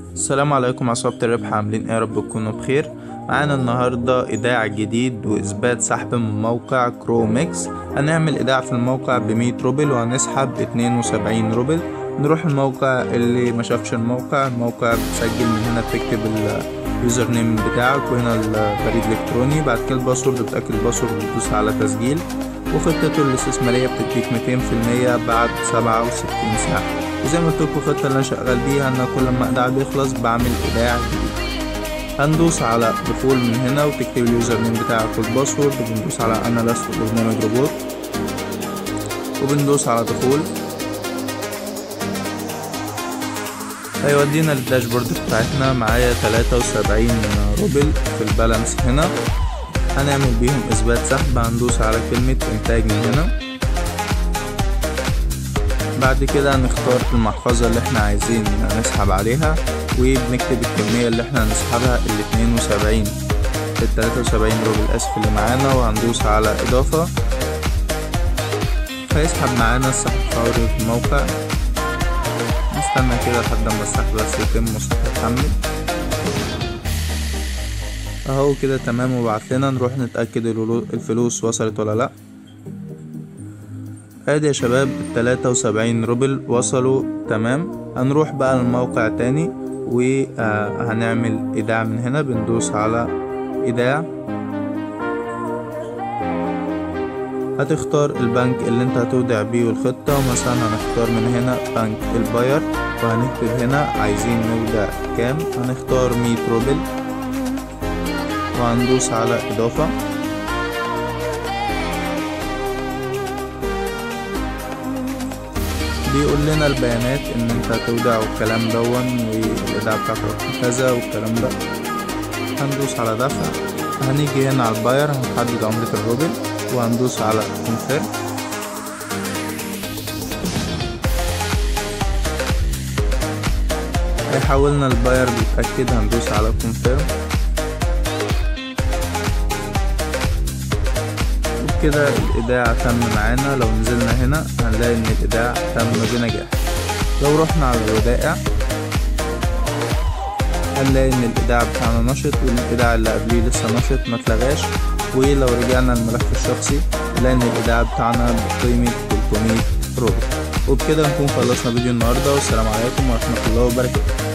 السلام عليكم عصابة الربح عاملين ايه يا رب تكونوا بخير معانا النهاردة ايداع جديد واثبات سحب من موقع كروميكس هنعمل ايداع في الموقع بمية روبل وهنسحب اتنين وسبعين روبل نروح الموقع اللي ما شافش الموقع الموقع بتسجل من هنا بتكتب اليوزر نيم بتاعك وهنا البريد الالكتروني بعد كده الباسورد بتأكد الباسورد بتدوس على تسجيل وخطته الاستثمارية بتديك ميتين في المية بعد سبعة وستين ساعة وزي ما قلت لكم الخطة اللي أنا شغال بيها إن كل ما إيداع بيخلص بعمل إيداع جديد هندوس على دخول من هنا وتكتب اليوزر نيم بتاعك والباسورد وبندوس على أنا لست برنامج روبوت وبندوس على دخول هيودينا للداشبورد بتاعتنا معايا تلاتة وسبعين روبل في البالانس هنا هنعمل بيهم اثبات سحب هندوس على كلمة انتاج من هنا بعد كده هنختار المحفظة اللي احنا عايزين نسحب عليها وبنكتب الكمية اللي احنا هنسحبها الاتنين وسبعين التلاتة وسبعين روبل اسف اللي معانا وهندوس على اضافة هيسحب معانا السحب فوري في الموقع نستنى كده لحد ما السحب بس يتم والسحب يتحمل اهو كده تمام وبعتلنا نروح نتأكد الفلوس وصلت ولا لأ ادي يا شباب التلاتة وسبعين روبل وصلوا تمام هنروح بقى للموقع تاني وهنعمل ايداع من هنا بندوس على ايداع هتختار البنك اللي انت هتودع بيه الخطة مثلا هنختار من هنا بنك الباير وهنكتب هنا عايزين نودع كام هنختار مية روبل وهندوس على اضافة بيقول لنا البيانات ان انت هتودع والكلام دون والايداع بتاعتك كذا والكلام ده هندوس على دفع هنيجي هنا على الباير هنحدد عملة الروبل وهندوس على كونفيرم هيحولنا الباير بيتأكد هندوس على كونفيرم كده الإيداع تم معانا لو نزلنا هنا هنلاقي إن الإيداع تم بنجاح لو رحنا على الودائع هنلاقي إن الإيداع بتاعنا نشط والإيداع اللي قبليه لسه نشط متلغاش ولو رجعنا الملف الشخصي هنلاقي إن الإيداع بتاعنا بقيمة 300 روبل وبكده نكون خلصنا فيديو النهاردة والسلام عليكم ورحمة الله وبركاته